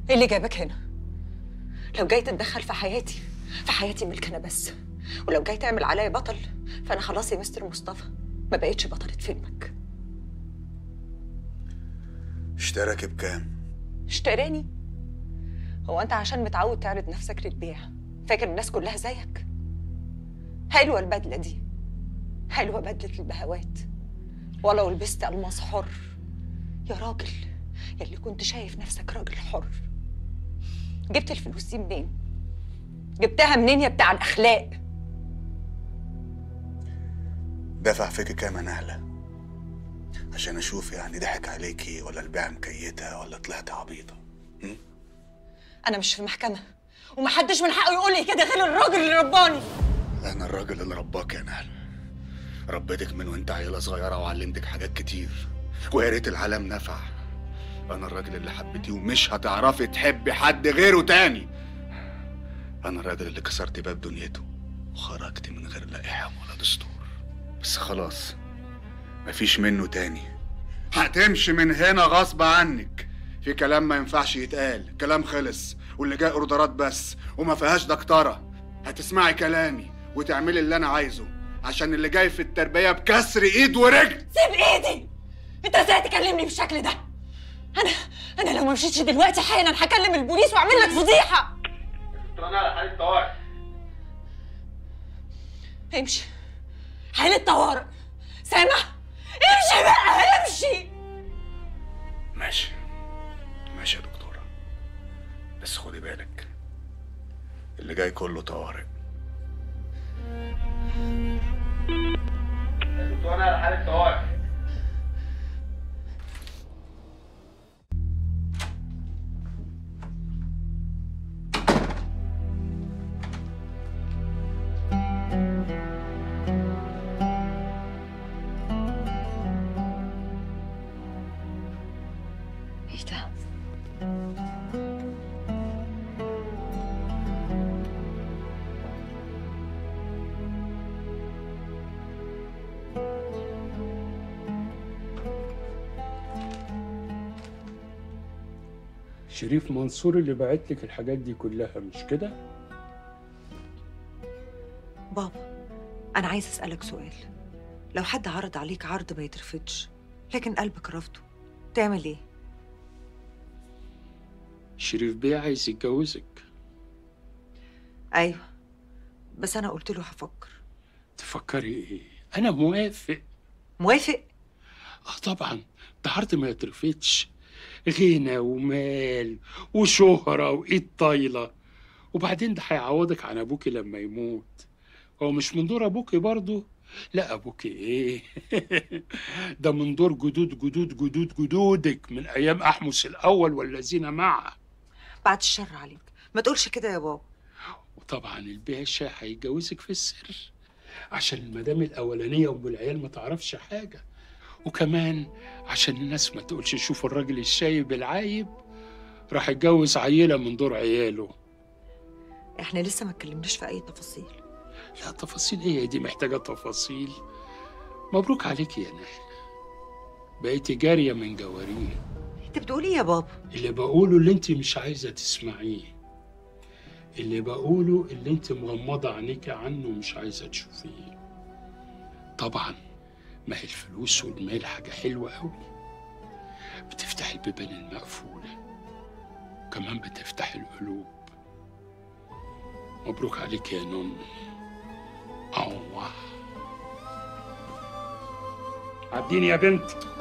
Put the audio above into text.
ايه اللي جابك هنا لو جاي تتدخل في حياتي في حياتي ملك انا بس ولو جاي تعمل عليا بطل فانا خلاص يا مستر مصطفى ما بقتش بطلة فيلمك اشتراك بكام اشتراني هو انت عشان متعود تعرض نفسك للبيع فاكر الناس كلها زيك حلوه البدله دي حلوه بدله البهوات ولو لبست الماس حر يا راجل يا اللي كنت شايف نفسك راجل حر جبت الفلوس دي منين جبتها منين يا بتاع الاخلاق دفع فيك كام يا نهلة عشان اشوف يعني ضحك عليكي ولا البيع مكيتة ولا طلعت عبيطة انا مش في محكمه ومحدش من حقه يقول لي كده غير الراجل اللي رباني انا الراجل اللي رباك يا نهلة ربيتك من وانت عيلة صغيرة وعلمتك حاجات كتير ويا ريت العالم نفع انا الراجل اللي حبيتيه ومش هتعرفي تحبي حد غيره تاني انا الراجل اللي كسرت باب دنيته وخرجت من غير لا احام ولا دستور بس خلاص مفيش منه تاني هتمشي من هنا غصب عنك في كلام ما ينفعش يتقال كلام خلص واللي جاي اوردرات بس وما فيهاش دكتوره هتسمعي كلامي وتعملي اللي انا عايزه عشان اللي جاي في التربيه بكسر ايد ورجل سيب ايدي انت ازاي تكلمني بالشكل ده انا انا لو ما مشيتش دلوقتي حالا هكلم البوليس واعمل لك فضيحه انا على حاله طوارئ امشي حالة طوارئ سامع امشي بقى امشي ماشي ماشي يا دكتوره بس خدي بالك اللي جاي كله طوارئ انا على حاله طوارئ ايه ده شريف منصور اللي بعت لك الحاجات دي كلها مش كده؟ بابا انا عايز اسالك سؤال لو حد عرض عليك عرض ما يترفضش لكن قلبك رفضه تعمل ايه شريف بيه عايز يتجوزك ايوه بس انا قلت له هفكر تفكري ايه؟ انا موافق موافق اه طبعا ده عرض ما يترفضش غنى ومال وشهرة وإيد طايلة وبعدين ده هيعوضك عن أبوكي لما يموت هو مش من دور أبوكي برضه لا أبوكي إيه ده من دور جدود جدود جدود جدودك من أيام أحمس الأول والذين معه بعد الشر عليك ما تقولش كده يا بابا وطبعا الباشا هيتجوزك في السر عشان المدام الأولانية أم العيال ما تعرفش حاجة وكمان عشان الناس ما تقولش شوف الراجل الشايب العايب راح يتجوز عيلة من دور عياله احنا لسه ما اتكلمناش في اي تفاصيل لا تفاصيل ايه دي محتاجة تفاصيل مبروك عليك يا نهلة بقيتي جارية من جوارين انت بتقول ايه يا بابا اللي بقوله اللي انت مش عايزة تسمعيه اللي بقوله اللي انت مغمضة عينيك عنه ومش عايزة تشوفيه طبعا ما هي الفلوس والمال حاجة حلوة قوي بتفتح البيبان المقفولة كمان بتفتح القلوب مبروك عليك يا نون الله عديني يا بنت